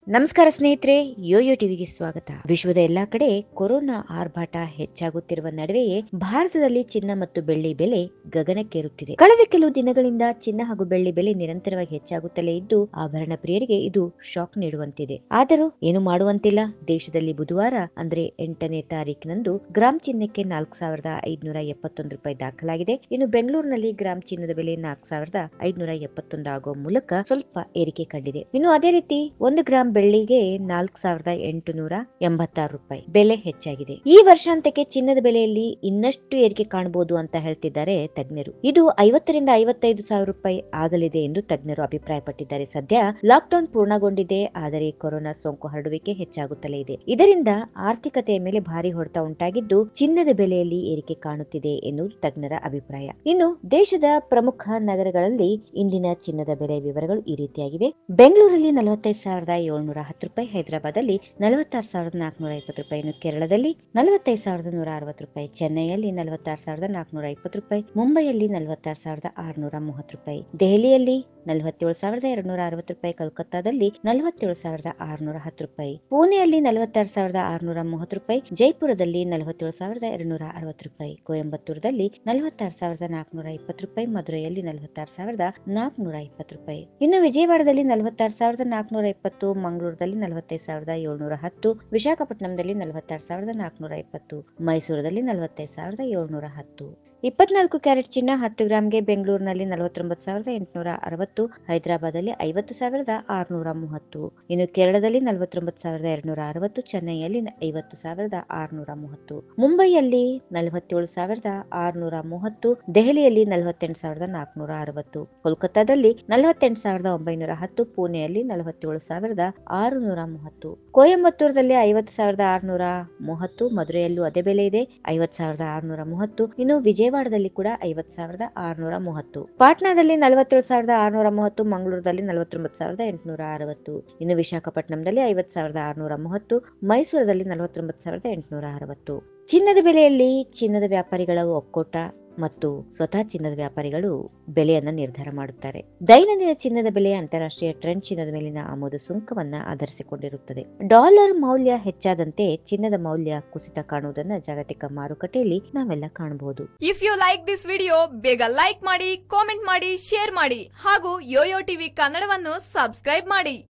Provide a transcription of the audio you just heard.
ನಮಸ್ಕಾರ ಸ್ನೇಹಿತರೆ ಯೋಯೋ ಟಿವಿಗೆ ಸ್ವಾಗತ ವಿಶ್ವದ ಎಲ್ಲಾ ಕಡೆ ಕೊರೋನಾ ಆರ್ಭಾಟ ಹೆಚ್ಚಾಗುತ್ತಿರುವ ನಡುವೆಯೇ ಭಾರತದಲ್ಲಿ ಚಿನ್ನ ಮತ್ತು ಬೆಳ್ಳಿ ಬೆಲೆ ಗಗನಕ್ಕೇರುತ್ತಿದೆ ಕಳೆದ ಕೆಲವು ದಿನಗಳಿಂದ ಚಿನ್ನ ಹಾಗೂ ಬೆಳ್ಳಿ ಬೆಲೆ ನಿರಂತರವಾಗಿ ಹೆಚ್ಚಾಗುತ್ತಲೇ ಇದ್ದು ಆಭರಣ ಪ್ರಿಯರಿಗೆ ಇದು ಶಾಕ್ ನೀಡುವಂತಿದೆ ಆದರೂ ಏನು ಮಾಡುವಂತಿಲ್ಲ ದೇಶದಲ್ಲಿ ಬುಧವಾರ ಅಂದ್ರೆ ಎಂಟನೇ ತಾರೀಕಿನಂದು ಗ್ರಾಮ್ ಚಿನ್ನಕ್ಕೆ ನಾಲ್ಕು ಸಾವಿರದ ಐದುನೂರ ಎಪ್ಪತ್ತೊಂದು ರೂಪಾಯಿ ದಾಖಲಾಗಿದೆ ಇನ್ನು ಬೆಂಗಳೂರಿನಲ್ಲಿ ಗ್ರಾಮ್ ಚಿನ್ನದ ಬೆಲೆ ನಾಲ್ಕು ಸಾವಿರದ ಐದುನೂರ ಎಪ್ಪತ್ತೊಂದು ಆಗುವ ಮೂಲಕ ಸ್ವಲ್ಪ ಏರಿಕೆ ಕಂಡಿದೆ ಇನ್ನು ಅದೇ ರೀತಿ ಒಂದು ಗ್ರಾಂ ಬೆಳ್ಳಿಗೆ ನಾಲ್ಕು ಸಾವಿರದ ಎಂಟುನೂರ ಎಂಬತ್ತಾರು ರೂಪಾಯಿ ಬೆಲೆ ಹೆಚ್ಚಾಗಿದೆ ಈ ವರ್ಷಾಂತ್ಯಕ್ಕೆ ಚಿನ್ನದ ಬೆಲೆಯಲ್ಲಿ ಇನ್ನಷ್ಟು ಏರಿಕೆ ಕಾಣಬಹುದು ಅಂತ ಹೇಳ್ತಿದ್ದಾರೆ ತಜ್ಞರು ಇದು ಐವತ್ತರಿಂದ ಐವತ್ತೈದು ಸಾವಿರ ರೂಪಾಯಿ ಆಗಲಿದೆ ಎಂದು ತಜ್ಞರು ಅಭಿಪ್ರಾಯಪಟ್ಟಿದ್ದಾರೆ ಸದ್ಯ ಲಾಕ್ಡೌನ್ ಪೂರ್ಣಗೊಂಡಿದೆ ಆದರೆ ಕೊರೋನಾ ಸೋಂಕು ಹರಡುವಿಕೆ ಹೆಚ್ಚಾಗುತ್ತಲೇ ಇದೆ ಇದರಿಂದ ಆರ್ಥಿಕತೆಯ ಮೇಲೆ ಭಾರಿ ಹೊಡೆತ ಉಂಟಾಗಿದ್ದು ಚಿನ್ನದ ಬೆಲೆಯಲ್ಲಿ ಏರಿಕೆ ಕಾಣುತ್ತಿದೆ ಎನ್ನುವುದು ತಜ್ಞರ ಅಭಿಪ್ರಾಯ ಇನ್ನು ದೇಶದ ಪ್ರಮುಖ ನಗರಗಳಲ್ಲಿ ಇಂದಿನ ಚಿನ್ನದ ಬೆಲೆ ವಿವರಗಳು ಈ ರೀತಿಯಾಗಿವೆ ಬೆಂಗಳೂರಲ್ಲಿ ನಲವತ್ತೈದು ಸಾವಿರದ ಏಳ್ನೂರ ಹತ್ತು ರೂಪಾಯಿ ಹೈದರಾಬಾದಲ್ಲಿ ನಲವತ್ತಾರು ಸಾವಿರದ ನಾಲ್ಕುನೂರ ಇಪ್ಪತ್ತು ರೂಪಾಯಿ ಇನ್ನು ಕೇರಳದಲ್ಲಿ ನಲವತ್ತೈದು ಸಾವಿರದ ನೂರ ಅರವತ್ತು ರೂಪಾಯಿ ಚೆನ್ನೈಯಲ್ಲಿ ನಲವತ್ತಾರು ಸಾವಿರದ ನಾಲ್ಕುನೂರ ಇಪ್ಪತ್ತು ರೂಪಾಯಿ ಮುಂಬೈಯಲ್ಲಿ ನಲವತ್ತಾರು ಸಾವಿರದ ಆರುನೂರ ಮೂವತ್ತು ರೂಪಾಯಿ ದೆಹಲಿಯಲ್ಲಿ ನಲವತ್ತೇಳು ಸಾವಿರದ ಎರಡ್ನೂರ ಅರವತ್ತು ರೂಪಾಯಿ ಕೋಲ್ಕತ್ತಾದಲ್ಲಿ ನಲವತ್ತೇಳು ಸಾವಿರದ ಆರುನೂರ ಹತ್ತು ರೂಪಾಯಿ ಪುಣೆಯಲ್ಲಿ ನಲವತ್ತಾರು ಸಾವಿರದ ಆರುನೂರ ಮೂವತ್ತು ರೂಪಾಯಿ ಜೈಪುರದಲ್ಲಿ ನಲವತ್ತೇಳು ಸಾವಿರದ ಎರಡ್ನೂರ ಅರವತ್ತು ರೂಪಾಯಿ ಕೊಯಂಬತ್ತೂರದಲ್ಲಿ ನಲವತ್ತಾರು ಸಾವಿರದ ನಾಲ್ಕುನೂರ ಇಪ್ಪತ್ತು ರೂಪಾಯಿ ಮಧುರೈಯಲ್ಲಿ ನಲವತ್ತಾರು ಸಾವಿರದ ನಾಲ್ಕುನೂರ ಇಪ್ಪತ್ತು ರೂಪಾಯಿ ಇನ್ನು ವಿಜಯವಾಡದಲ್ಲಿ ನಲವತ್ತಾರು ಸಾವಿರದ ನಾಲ್ಕುನೂರ ಇಪ್ಪತ್ತು ಮಂಗಳೂರಲ್ಲಿ ನಲವತ್ತೈದು ಸಾವಿರದ ಏಳ್ನೂರ ಹತ್ತು ವಿಶಾಖಪಟ್ಟಣಂದಲ್ಲಿ ನಲವತ್ತಾರು ಸಾವಿರದ ನಾಲ್ಕುನೂರ ಇಪ್ಪತ್ತು ಮೈಸೂರಲ್ಲಿ ನಲವತ್ತೈದು ಸಾವಿರದ ಏಳ್ನೂರ ಹತ್ತು ಇಪ್ಪತ್ನಾಲ್ಕು ಕ್ಯಾರೆಟ್ ಚಿನ್ನ ಹತ್ತು ಗ್ರಾಂಗೆ ಬೆಂಗಳೂರಿನಲ್ಲಿ ನಲವತ್ತೊಂಬತ್ತು ಸಾವಿರದ ಎಂಟುನೂರ ಅರವತ್ತು ಹೈದರಾಬಾದಲ್ಲಿ ಐವತ್ತು ಸಾವಿರದ ಆರುನೂರ ಮೂವತ್ತು ಇನ್ನು ಕೇರಳದಲ್ಲಿ ನಲವತ್ತೊಂಬತ್ತು ಸಾವಿರದ ಎರಡ್ನೂರ ಅರವತ್ತು ಚೆನ್ನೈಯಲ್ಲಿ ಐವತ್ತು ಸಾವಿರದ ಆರುನೂರ ಮೂವತ್ತು ಮುಂಬೈಯಲ್ಲಿ ನಲವತ್ತೇಳು ಸಾವಿರದ ಆರುನೂರ ಮೂವತ್ತು ದೆಹಲಿಯಲ್ಲಿ ನಲವತ್ತೆಂಟು ಸಾವಿರದ ನಾಲ್ಕುನೂರ ಅರವತ್ತು ಕೋಲ್ಕತ್ತಾದಲ್ಲಿ ನಲವತ್ತೆಂಟು ಸಾವಿರದ ಒಂಬೈನೂರ ಹತ್ತು ಪುಣೆಯಲ್ಲಿ ನಲವತ್ತೇಳು ಸಾವಿರದ ಆರುನೂರ ಮೂವತ್ತು ಕೊಯಂಬತ್ತೂರದಲ್ಲಿ ಐವತ್ತು ಸಾವಿರದ ಆರುನೂರ ಮೂವತ್ತು ಮಧುರೆಯಲ್ಲೂ ಅದೇ ಬೆಲೆ ಇದೆ ಐವತ್ತು ಸಾವಿರದ ಆರುನೂರ ಮೂವತ್ತು ಇನ್ನು ವಿಜಯವಾಡದಲ್ಲಿ ಕೂಡ ಐವತ್ತು ಸಾವಿರದ ಆರುನೂರ ಮೂವತ್ತು ಪಾಟ್ನಾದಲ್ಲಿ ನಲವತ್ತೇಳು ಸಾವಿರದ ಆರುನೂರ ಮೂವತ್ತು ಮಂಗಳೂರಲ್ಲಿ ನಲವತ್ತೊಂಬತ್ತು ಸಾವಿರದ ಎಂಟುನೂರ ಅರವತ್ತು ಇನ್ನು ವಿಶಾಖಪಟ್ಟಣಂದಲ್ಲಿ ಐವತ್ತು ಸಾವಿರದ ಆರುನೂರ ಮೂವತ್ತು ಮೈಸೂರದಲ್ಲಿ ನಲವತ್ತೊಂಬತ್ತು ಸಾವಿರದ ಎಂಟುನೂರ ಅರವತ್ತು ಚಿನ್ನದ ಬೆಲೆಯಲ್ಲಿ ಚಿನ್ನದ ವ್ಯಾಪಾರಿಗಳ ಒಕ್ಕೂಟ ಮತ್ತು ಸ್ವತಃ ಚಿನ್ನದ ವ್ಯಾಪಾರಿಗಳು ಬೆಲೆಯನ್ನ ನಿರ್ಧಾರ ಮಾಡುತ್ತಾರೆ ದೈನಂದಿನ ಚಿನ್ನದ ಬೆಲೆ ಅಂತಾರಾಷ್ಟ್ರೀಯ ಟ್ರೆಂಡ್ ಚಿನ್ನದ ಮೇಲಿನ ಆಮದು ಸುಂಕವನ್ನ ಆಧರಿಸಿಕೊಂಡಿರುತ್ತದೆ ಡಾಲರ್ ಮೌಲ್ಯ ಹೆಚ್ಚಾದಂತೆ ಚಿನ್ನದ ಮೌಲ್ಯ ಕುಸಿತ ಕಾಣುವುದನ್ನ ಜಾಗತಿಕ ಮಾರುಕಟ್ಟೆಯಲ್ಲಿ ನಾವೆಲ್ಲ ಕಾಣಬಹುದು if you like this video ಬೇಗ ಲೈಕ್ ಮಾಡಿ ಕಾಮೆಂಟ್ ಮಾಡಿ ಶೇರ್ ಮಾಡಿ ಹಾಗೂ ಯೋಯೋ ಟಿವಿ ಕನ್ನಡವನ್ನು ಸಬ್ಸ್ಕ್ರೈಬ್ ಮಾಡಿ